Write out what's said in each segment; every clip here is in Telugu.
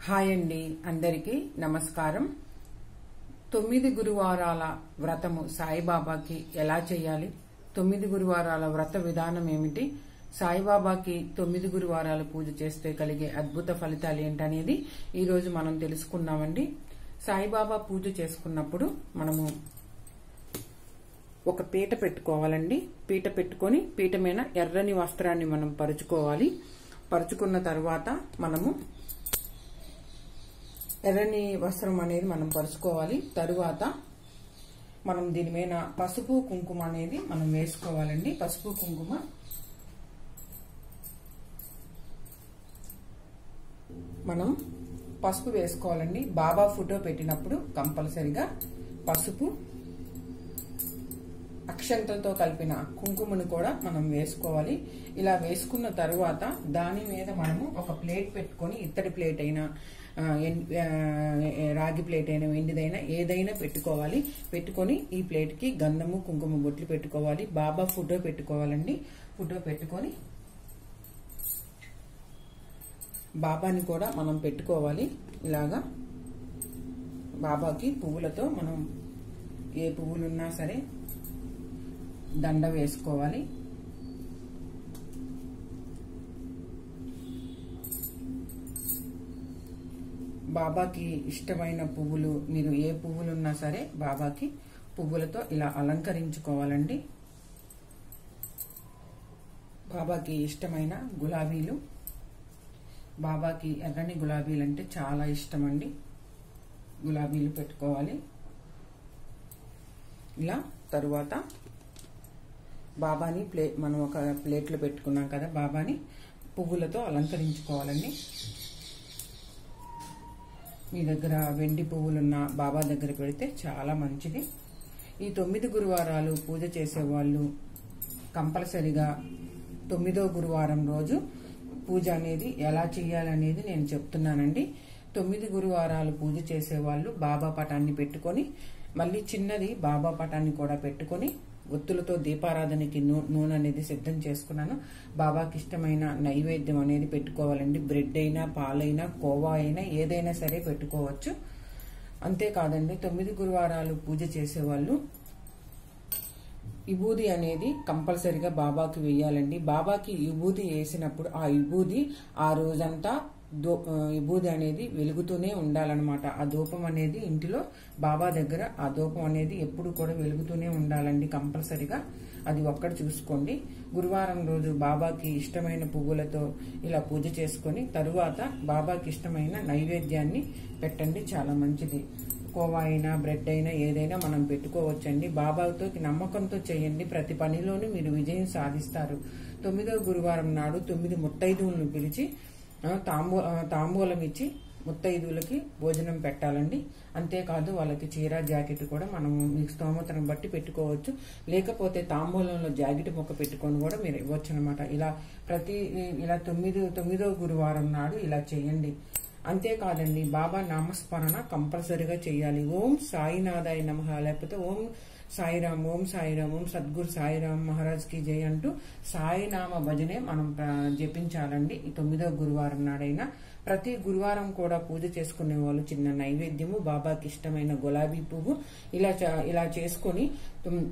హాయ్ అండి అందరికీ నమస్కారం తొమ్మిది గురువారాల వ్రతము సాయిబాబాకి ఎలా చేయాలి తొమ్మిది గురువారాల వ్రత విధానం ఏమిటి సాయిబాబాకి తొమ్మిది గురువారాలు పూజ చేస్తే కలిగే అద్భుత ఫలితాలు ఏంటనేది ఈ రోజు మనం తెలుసుకుందామండి సాయిబాబా పూజ చేసుకున్నప్పుడు మనము ఒక పీట పెట్టుకోవాలండి పీట పెట్టుకొని పీట మీద ఎర్రని వస్త్రాన్ని మనం పరుచుకోవాలి పరుచుకున్న తర్వాత మనము ఎర్రని వస్త్రం అనేది మనం పరుచుకోవాలి తరువాత మనం దీని మీద పసుపు కుంకుమ అనేది మనం వేసుకోవాలండి పసుపు కుంకుమ మనం పసుపు వేసుకోవాలండి బాబా ఫోటో పెట్టినప్పుడు కంపల్సరిగా పసుపు అక్షంతలతో కలిపిన కుంకుమను కూడా మనం వేసుకోవాలి ఇలా వేసుకున్న తరువాత దాని మీద మనము ఒక ప్లేట్ పెట్టుకొని ఇత్తడి ప్లేట్ అయినా ఆ, ఎన్- ఆ, రాగి ప్లేట్ అయినా వెండిదైనా ఏదైనా పెట్టుకోవాలి పెట్టుకొని ఈ ప్లేట్కి గంధము కుంకుమ బొట్లు పెట్టుకోవాలి బాబా ఫోటో పెట్టుకోవాలండి ఫోటో పెట్టుకొని బాబాని కూడా మనం పెట్టుకోవాలి ఇలాగా బాబాకి పువ్వులతో మనం ఏ పువ్వులు ఉన్నా సరే దండ వేసుకోవాలి బాబాకి ఇష్టమైన పువ్వులు మీరు ఏ పువ్వులు ఉన్నా సరే బాబాకి పువ్వులతో ఇలా అలంకరించుకోవాలండి బాబాకి ఇష్టమైన గులాబీలు బాబాకి ఎర్రని గులాబీలు అంటే చాలా ఇష్టం అండి గులాబీలు పెట్టుకోవాలి ఇలా తరువాత బాబాని ప్లే మనం ఒక ప్లేట్లో పెట్టుకున్నాం కదా బాబాని పువ్వులతో అలంకరించుకోవాలండి మీ దగ్గర వెండి పువ్వులున్న బాబా దగ్గర పెడితే చాలా మంచిది ఈ తొమ్మిది గురువారాలు పూజ చేసేవాళ్ళు కంపల్సరిగా తొమ్మిదో గురువారం రోజు పూజ అనేది ఎలా చేయాలనేది నేను చెప్తున్నానండి తొమ్మిది గురువారాలు పూజ చేసేవాళ్ళు బాబా పటాన్ని పెట్టుకొని మళ్ళీ చిన్నది బాబా పటాన్ని కూడా పెట్టుకొని ఒత్తులతో దీపారాధనకి నూ- నూనె అనేది సిద్ధం చేసుకున్నాను బాబాకి ఇష్టమైన నైవేద్యం అనేది పెట్టుకోవాలండి బ్రెడ్ అయినా పాలైనా కోవా అయినా ఏదైనా సరే పెట్టుకోవచ్చు అంతేకాదండి తొమ్మిది గురువారాలు పూజ చేసేవాళ్ళు విభూది అనేది కంపల్సరిగా బాబాకి వేయాలండి బాబాకి విభూది వేసినప్పుడు ఆ విభూది ఆ రోజంతా దో ఆ, విభూది అనేది వెలుగుతూనే ఉండాలన్నమాట ఆ ధూపం అనేది ఇంటిలో బాబా దగ్గర ఆ ధూపం అనేది ఎప్పుడు కూడా వెలుగుతూనే ఉండాలండి కంపల్సరిగా అది ఒక్కటి చూసుకోండి గురువారం రోజు బాబాకి ఇష్టమైన పువ్వులతో ఇలా పూజ చేసుకొని తరువాత బాబాకి ఇష్టమైన నైవేద్యాన్ని పెట్టండి చాలా మంచిది కోవా అయినా బ్రెడ్ అయినా ఏదైనా మనం పెట్టుకోవచ్చండి బాబాతో నమ్మకంతో చేయండి ప్రతి పనిలోనూ మీరు విజయం సాధిస్తారు తొమ్మిదవ గురువారం నాడు తొమ్మిది ముత్తైదువులను పిలిచి ఆ, తాంబూ ఆ, తాంబూలం ఇచ్చి ముత్తైదువులకి భోజనం పెట్టాలండి అంతేకాదు వాళ్ళకి చీర జాకెట్ కూడా మనం మీ స్తోమతను బట్టి పెట్టుకోవచ్చు లేకపోతే తాంబూలంలో జాకెట్ మొక్క పెట్టుకొని కూడా మీరు ఇవ్వచ్చు అనమాట ఇలా ప్రతి ఇలా తొమ్మిది తొమ్మిదవ గురువారం నాడు ఇలా చేయండి అంతేకాదండి బాబా నామస్మరణ కంపల్సరిగా చేయాలి ఓం సాయినాథాయ నమః లేకపోతే ఓం సాయిరామ్ ఓం సాయిరామ్ ఓం సద్గురు సాయిరామ్ మహారాజ్ కి జై అంటూ సాయినామ భజనే మనం ప్ర- జపించాలండి ఈ తొమ్మిదవ గురువారం నాడైనా ప్రతి గురువారం కూడా పూజ చేసుకునే వాళ్ళు చిన్న నైవేద్యము బాబాకి ఇష్టమైన గులాబీ పువ్వు ఇలా చ- ఇలా చేసుకొని తుమ్-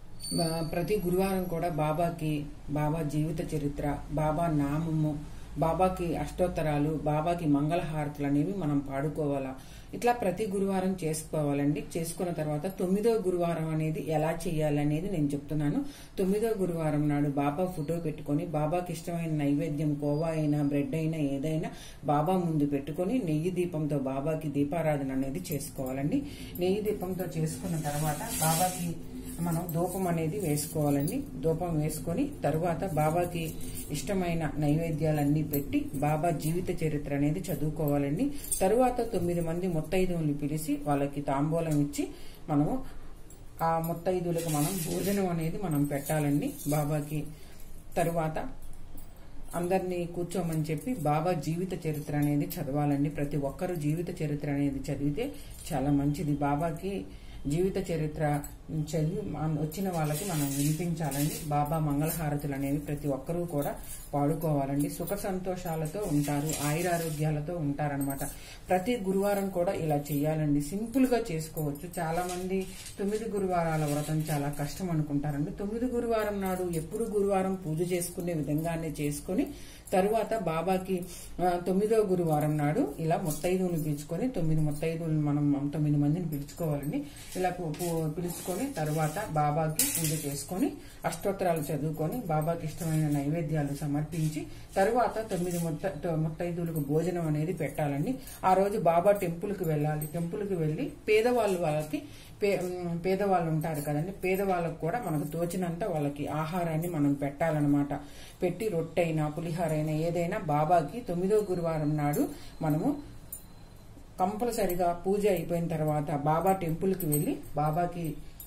బా- ప్రతి గురువారం కూడా బాబాకి బాబా జీవిత చరిత్ర బాబా నామము బాబాకి అష్టోత్తరాలు బాబాకి మంగళహారతులు అనేవి మనం పాడుకోవాలా ఇట్లా ప్రతి గురువారం చేసుకోవాలండి చేసుకున్న తర్వాత తొమ్మిదో గురువారం అనేది ఎలా చేయాలనేది నేను చెప్తున్నాను తొమ్మిదో గురువారం నాడు బాబా ఫోటో పెట్టుకొని బాబాకి ఇష్టమైన నైవేద్యం కోవా అయినా బ్రెడ్ అయినా ఏదైనా బాబా ముందు పెట్టుకొని నెయ్యి దీపంతో బాబాకి దీపారాధన అనేది చేసుకోవాలండి నెయ్యి దీపంతో చేసుకున్న తర్వాత బాబాకి మనం ధూపం అనేది వేసుకోవాలండి ధూపం వేసుకొని తరువాత బాబాకి ఇష్టమైన నైవేద్యాలన్నీ పెట్టి బాబా జీవిత చరిత్ర అనేది చదువుకోవాలండి తరువాత తొమ్మిది మంది ముత్తైదువులు పిలిచి వాళ్ళకి తాంబూలం ఇచ్చి మనము ఆ ముత్తైదువులకు మనం భోజనం అనేది మనం పెట్టాలండి బాబాకి తరువాత అందరినీ కూర్చోమని చెప్పి బాబా జీవిత చరిత్ర అనేది చదవాలండి ప్రతి ఒక్కరూ జీవిత చరిత్ర అనేది చదివితే చాలా మంచిది బాబాకి జీవిత చరిత్ర చదివి మన- వచ్చిన వాళ్ళకి మనం వినిపించాలండి బాబా మంగళహారతులు అనేవి ప్రతి ఒక్కరూ కూడా పాడుకోవాలండి సుఖ సంతోషాలతో ఉంటారు ఆయురారోగ్యాలతో ఉంటారనమాట ప్రతి గురువారం కూడా ఇలా చేయాలండి సింపుల్ గా చేసుకోవచ్చు చాలా మంది తొమ్మిది గురువారాల వ్రతం చాలా కష్టం అనుకుంటారండి తొమ్మిది గురువారం నాడు ఎప్పుడు గురువారం పూజ చేసుకునే విధంగానే చేసుకొని తరువాత బాబాకి ఆ, తొమ్మిదో గురువారం నాడు ఇలా ముత్తైదువుని పిలుచుకొని తొమ్మిది ముత్తైదువులు మనం తొమ్మిది మందిని పిలుచుకోవాలండి ఇలా పు- పు- పిలుచుకొని తర్వాత బాబాకి పూజ చేసుకొని అష్టోత్తరాలు చదువుకొని బాబాకి ఇష్టమైన నైవేద్యాలు సమర్పించి తరువాత తొమ్మిది ముత్త తొ- ముత్తైదువులకు భోజనం అనేది పెట్టాలండి ఆ రోజు బాబా టెంపుల్కి వెళ్ళాలి టెంపుల్కి వెళ్ళి పేదవాళ్ళు వాళ్ళకి పే ఉమ్, పేదవాళ్ళు ఉంటారు కదండి పేదవాళ్ళకు కూడా మనకు తోచినంత వాళ్ళకి ఆహారాన్ని మనం పెట్టాలన్నమాట పెట్టి రొట్టెైనా పులిహారైనా ఏదైనా బాబాకి తొమ్మిదో గురువారం నాడు మనము కంపల్సరిగా పూజ అయిపోయిన తర్వాత బాబా టెంపుల్కి వెళ్ళి బాబాకి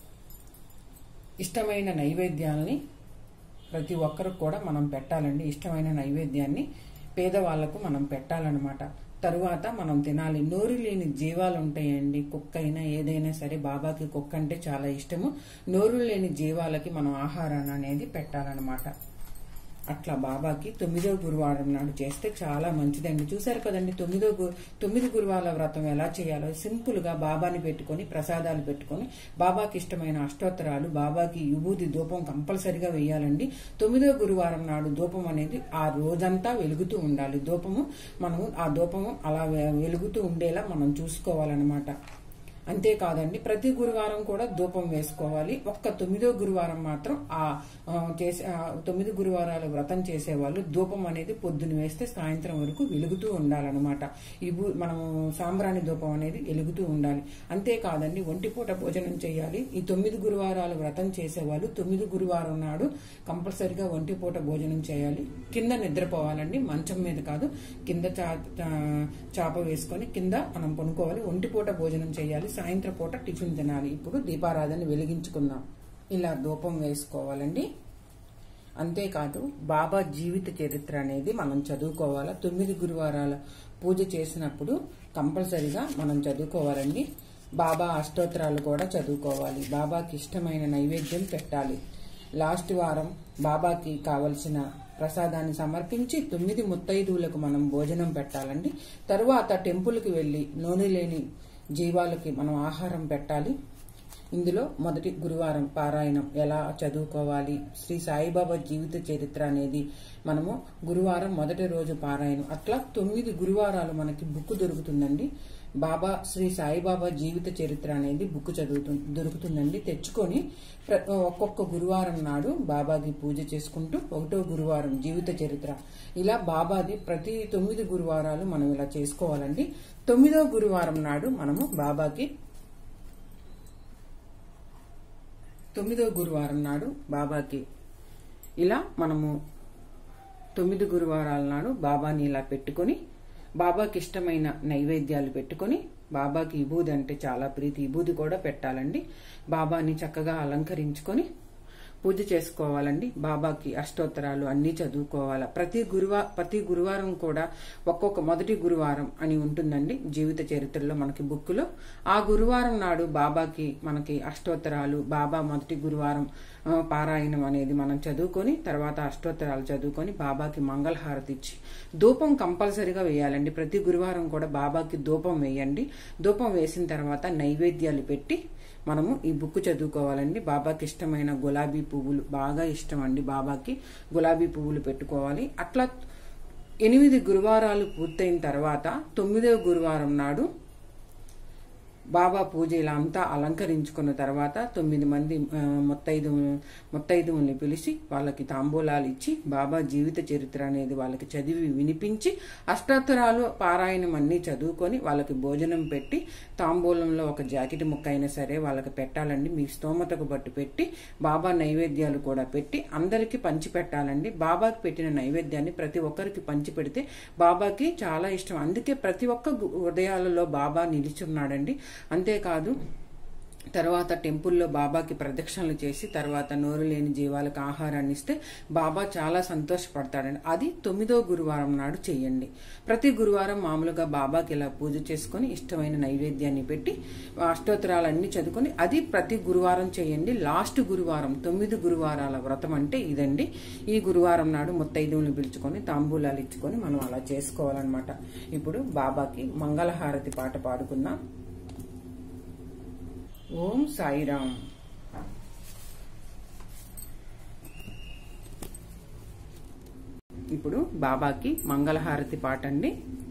ఇష్టమైన నైవేద్యాలని ప్రతి ఒక్కరికి కూడా మనం పెట్టాలండి ఇష్టమైన నైవేద్యాన్ని పేదవాళ్లకు మనం పెట్టాలన్నమాట తరువాత మనం తినాలి నోరు లేని జీవాలు ఉంటాయండి కుక్క అయినా ఏదైనా సరే బాబాకి కుక్క అంటే చాలా ఇష్టము నోరు లేని జీవాలకి మనం ఆహారాన్ని అనేది పెట్టాలన్నమాట అట్లా బాబాకి తొమ్మిదో గురువారం నాడు చేస్తే చాలా మంచిదండి చూశారు కదండి తొమ్మిదో గు తొమ్మిది గురువాల వ్రతం ఎలా చేయాలో సింపుల్ గా బాబాని పెట్టుకొని ప్రసాదాలు పెట్టుకొని బాబాకి ఇష్టమైన అష్టోత్తరాలు బాబాకి విభూది ధూపం కంపల్సరిగా వేయాలండి తొమ్మిదో గురువారం నాడు ధూపం అనేది ఆ రోజంతా వెలుగుతూ ఉండాలి ధూపము మనము ఆ ధూపము అలా వె- వెలుగుతూ ఉండేలా మనం చూసుకోవాలన్నమాట అంతేకాదండి ప్రతి గురువారం కూడా ధూపం వేసుకోవాలి ఒక్క తొమ్మిదో గురువారం మాత్రం ఆ ఆ, చేసే ఆ, తొమ్మిది గురువారాలు వ్రతం చేసేవాళ్ళు ధూపం అనేది పొద్దున వేస్తే సాయంత్రం వరకు వెలుగుతూ ఉండాలన్నమాట ఈ భూ మనము సాంబ్రాణి ధూపం అనేది వెలుగుతూ ఉండాలి అంతేకాదండి ఒంటిపూట భోజనం చేయాలి ఈ తొమ్మిది గురువారాలు వ్రతం చేసేవాళ్ళు తొమ్మిది గురువారం నాడు కంపల్సరిగా ఒంటిపూట భోజనం చేయాలి కింద నిద్రపోవాలండి మంచం మీద కాదు కింద చా చా- చాప వేసుకొని కింద మనం పనుకోవాలి ఒంటిపూట భోజనం చేయాలి సాయంత్రం పూట టిఫిన్ తినాలి ఇప్పుడు దీపారాధన వెలిగించుకుందాం ఇలా ధూపం వేసుకోవాలండి అంతేకాదు బాబా జీవిత చరిత్ర అనేది మనం చదువుకోవాలా తొమ్మిది గురువారాల పూజ చేసినప్పుడు కంపల్సరిగా మనం చదువుకోవాలండి బాబా అష్టోత్తరాలు కూడా చదువుకోవాలి బాబాకి ఇష్టమైన నైవేద్యం పెట్టాలి లాస్ట్ వారం బాబాకి కావలసిన ప్రసాదాన్ని సమర్పించి తొమ్మిది ముత్తైదువులకు మనం భోజనం పెట్టాలండి తరువాత టెంపుల్కి వెళ్ళి నూనె లేని జీవాలకి మనం ఆహారం పెట్టాలి ఇందులో మొదటి గురువారం పారాయణం ఎలా చదువుకోవాలి శ్రీ సాయిబాబా జీవిత చరిత్ర అనేది మనము గురువారం మొదటి రోజు పారాయణం అట్లా తొమ్మిది గురువారాలు మనకి బుక్ దొరుకుతుందండి బాబా శ్రీ సాయిబాబా జీవిత చరిత్ర అనేది బుక్ చదువుతు దొరుకుతుందండి తెచ్చుకొని ప్ర- ఒక్కొక్క గురువారం నాడు బాబాకి పూజ చేసుకుంటూ ఒకటో గురువారం జీవిత చరిత్ర ఇలా బాబాది ప్రతి తొమ్మిది గురువారాలు మనం ఇలా చేసుకోవాలండి తొమ్మిదో గురువారం నాడు మనము బాబాకి తొమ్మిదో గురువారం నాడు బాబాకి ఇలా మనము తొమ్మిది గురువారాల నాడు బాబాని ఇలా పెట్టుకొని బాబాకి ఇష్టమైన నైవేద్యాలు పెట్టుకొని బాబాకి విభూది అంటే చాలా ప్రీతి విభూది కూడా పెట్టాలండి బాబాని చక్కగా అలంకరించుకొని పూజ చేసుకోవాలండి బాబాకి అష్టోత్తరాలు అన్నీ చదువుకోవాలా ప్రతి గురువా ప్రతి గురువారం కూడా ఒక్కొక్క మొదటి గురువారం అని ఉంటుందండి జీవిత చరిత్రలో మనకి బుక్కులో ఆ గురువారం నాడు బాబాకి మనకి అష్టోత్తరాలు బాబా మొదటి గురువారం ఆ, పారాయణం అనేది మనం చదువుకొని తర్వాత అష్టోత్తరాలు చదువుకొని బాబాకి మంగళహారతి ఇచ్చి ధూపం కంపల్సరిగా వేయాలండి ప్రతి గురువారం కూడా బాబాకి ధూపం వేయండి ధూపం వేసిన తర్వాత నైవేద్యాలు పెట్టి మనము ఈ బుక్ చదువుకోవాలండి బాబాకి ఇష్టమైన గులాబీ పువ్వులు బాగా ఇష్టం అండి బాబాకి గులాబీ పువ్వులు పెట్టుకోవాలి అట్లా ఎనిమిది గురువారాలు పూర్తయిన తర్వాత తొమ్మిదవ గురువారం నాడు బాబా పూజ ఇలా అంతా అలంకరించుకున్న తర్వాత తొమ్మిది మంది ఆ, ముత్తైదు ముత్తైదువుల్ని పిలిచి వాళ్ళకి తాంబూలాలు ఇచ్చి బాబా జీవిత చరిత్ర అనేది వాళ్ళకి చదివి వినిపించి అష్టోత్తరాలు పారాయణం అన్నీ చదువుకొని వాళ్ళకి భోజనం పెట్టి తాంబూలంలో ఒక జాకెట్ ముక్క అయినా సరే వాళ్ళకి పెట్టాలండి మీ స్తోమతకు బట్టి పెట్టి బాబా నైవేద్యాలు కూడా పెట్టి అందరికీ పంచి పెట్టాలండి బాబాకి పెట్టిన నైవేద్యాన్ని ప్రతి ఒక్కరికి పంచి పెడితే బాబాకి చాలా ఇష్టం అందుకే ప్రతి ఒక్క గు- హృదయాలలో బాబా నిలిచున్నాడండి అంతేకాదు తర్వాత టెంపుల్లో బాబాకి ప్రదక్షిణలు చేసి తర్వాత నోరు లేని జీవాలకు ఆహారాన్ని ఇస్తే బాబా చాలా సంతోషపడతాడండి అది తొమ్మిదో గురువారం నాడు చేయండి ప్రతి గురువారం మామూలుగా బాబాకి ఇలా పూజ చేసుకొని ఇష్టమైన నైవేద్యాన్ని పెట్టి అష్టోత్తరాలన్నీ చదువుకొని అది ప్రతి గురువారం చేయండి లాస్ట్ గురువారం తొమ్మిది గురువారాల వ్రతం అంటే ఇదండి ఈ గురువారం నాడు ముత్తైదువులు పిలుచుకొని తాంబూలాలు ఇచ్చుకొని మనం అలా చేసుకోవాలన్నమాట ఇప్పుడు బాబాకి మంగళహారతి పాట పాడుకుందాం ఓం సాయిరామ్ ఇప్పుడు బాబాకి మంగళహారతి పాట అండి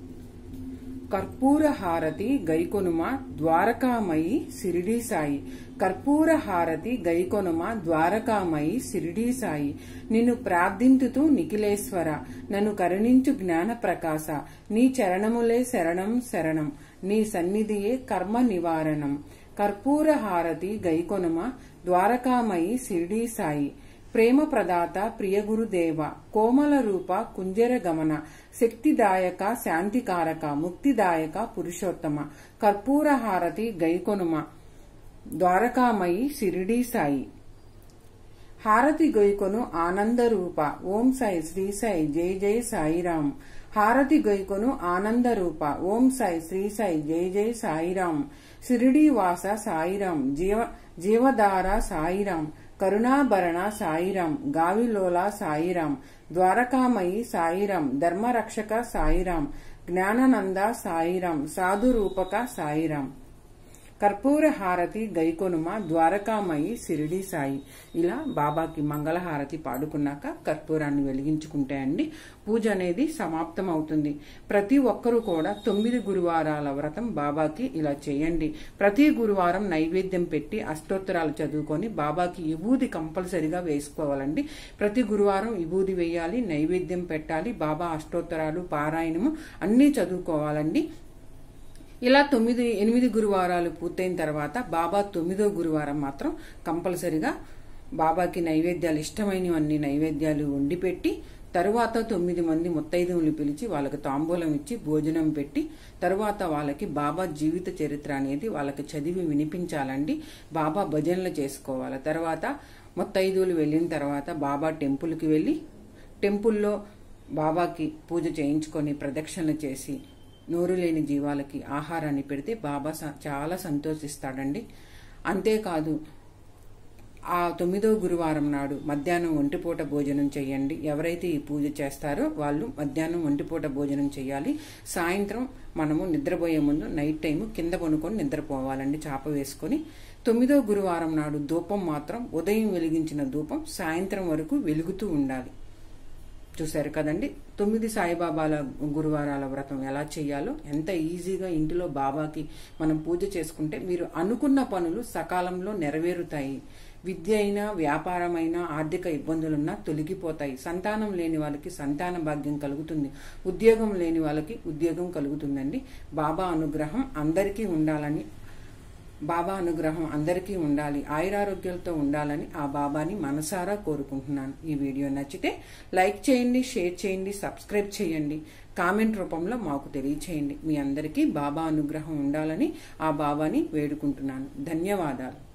కర్పూర హారతి గైకొనుమ ద్వారకామయి సిరిడి సాయి కర్పూర హారతి గైకొనుమ ద్వారకామయి సిరిడి సాయి నిన్ను ప్రార్థింతుతూ నిఖిలేశ్వర నన్ను కరుణించు జ్ఞాన ప్రకాశ నీ చరణములే శరణం శరణం నీ సన్నిధియే కర్మ నివారణం కర్పూర హారతి గైకొనుమ ద్వారకామయి సిరిడి సాయి ప్రేమ ప్రదాత ప్రియ గురుదేవ కోమల రూప కుంజర గమన శక్తిదాయక శాంతికారక ముక్తిదాయక పురుషోత్తమ కర్పూర హారతి గైకొనుమ ద్వారకామయి సిరిడి సాయి హారతి గొయ్కొను ఆనందరూప ఓం సాయి శ్రీ సాయి జై జై సాయిరాం హారతి గొయ్కొను ఆనందరూప ఓం సాయి శ్రీ సాయి జై జై సాయిరాం సిరిడి వాస సాయిరాం జీవ జీవధార సాయిరాం కరుణాభరణ సాయిరాం గావిలోల సాయిరాం ద్వారకామయి సాయిరాం ధర్మరక్షక సాయిరాం జ్ఞాననంద సాయిరాం సాధురూపక సాయిరాం కర్పూర హారతి గైకొనుమ ద్వారకామయి సిరిడి సాయి ఇలా బాబాకి మంగళహారతి పాడుకున్నాక కర్పూరాన్ని వెలిగించుకుంటే అండి పూజ అనేది సమాప్తం అవుతుంది ప్రతి ఒక్కరూ కూడా తొమ్మిది గురువారాల వ్రతం బాబాకి ఇలా చేయండి ప్రతి గురువారం నైవేద్యం పెట్టి అష్టోత్తరాలు చదువుకొని బాబాకి విభూది కంపల్సరిగా వేసుకోవాలండి ప్రతి గురువారం విభూది వేయాలి నైవేద్యం పెట్టాలి బాబా అష్టోత్తరాలు పారాయణము అన్నీ చదువుకోవాలండి ఇలా తొమ్మిది ఎనిమిది గురువారాలు పూర్తయిన తర్వాత బాబా తొమ్మిదో గురువారం మాత్రం కంపల్సరిగా బాబాకి నైవేద్యాలు ఇష్టమైనవన్నీ నైవేద్యాలు వండి పెట్టి తరువాత తొమ్మిది మంది ముత్తైదువులు పిలిచి వాళ్ళకి తాంబూలం ఇచ్చి భోజనం పెట్టి తరువాత వాళ్ళకి బాబా జీవిత చరిత్ర అనేది వాళ్ళకి చదివి వినిపించాలండి బాబా భజనలు చేసుకోవాలి తర్వాత ముత్తైదువులు వెళ్ళిన తర్వాత బాబా టెంపుల్కి వెళ్ళి టెంపుల్లో బాబాకి పూజ చేయించుకొని ప్రదక్షిణలు చేసి నోరు లేని జీవాలకి ఆహారాన్ని పెడితే బాబా స- చాలా సంతోషిస్తాడండి అంతేకాదు ఆ తొమ్మిదో గురువారం నాడు మధ్యాహ్నం ఒంటిపూట భోజనం చేయండి ఎవరైతే ఈ పూజ చేస్తారో వాళ్ళు మధ్యాహ్నం ఒంటిపూట భోజనం చేయాలి సాయంత్రం మనము నిద్రపోయే ముందు నైట్ టైం కింద కొనుక్కొని నిద్రపోవాలండి చాప వేసుకొని తొమ్మిదో గురువారం నాడు ధూపం మాత్రం ఉదయం వెలిగించిన ధూపం సాయంత్రం వరకు వెలుగుతూ ఉండాలి చూశారు కదండి తొమ్మిది సాయిబాబాల గురువారాల వ్రతం ఎలా చేయాలో ఎంత ఈజీగా ఇంటిలో బాబాకి మనం పూజ చేసుకుంటే మీరు అనుకున్న పనులు సకాలంలో నెరవేరుతాయి విద్య అయినా వ్యాపారమైనా ఆర్థిక ఇబ్బందులున్నా తొలగిపోతాయి సంతానం లేని వాళ్ళకి సంతాన భాగ్యం కలుగుతుంది ఉద్యోగం లేని వాళ్ళకి ఉద్యోగం కలుగుతుందండి బాబా అనుగ్రహం అందరికీ ఉండాలని బాబా అనుగ్రహం అందరికీ ఉండాలి ఆయురారోగ్యాలతో ఉండాలని ఆ బాబాని మనసారా కోరుకుంటున్నాను ఈ వీడియో నచ్చితే లైక్ చేయండి షేర్ చేయండి సబ్స్క్రైబ్ చేయండి కామెంట్ రూపంలో మాకు తెలియచేయండి మీ అందరికీ బాబా అనుగ్రహం ఉండాలని ఆ బాబాని వేడుకుంటున్నాను ధన్యవాదాలు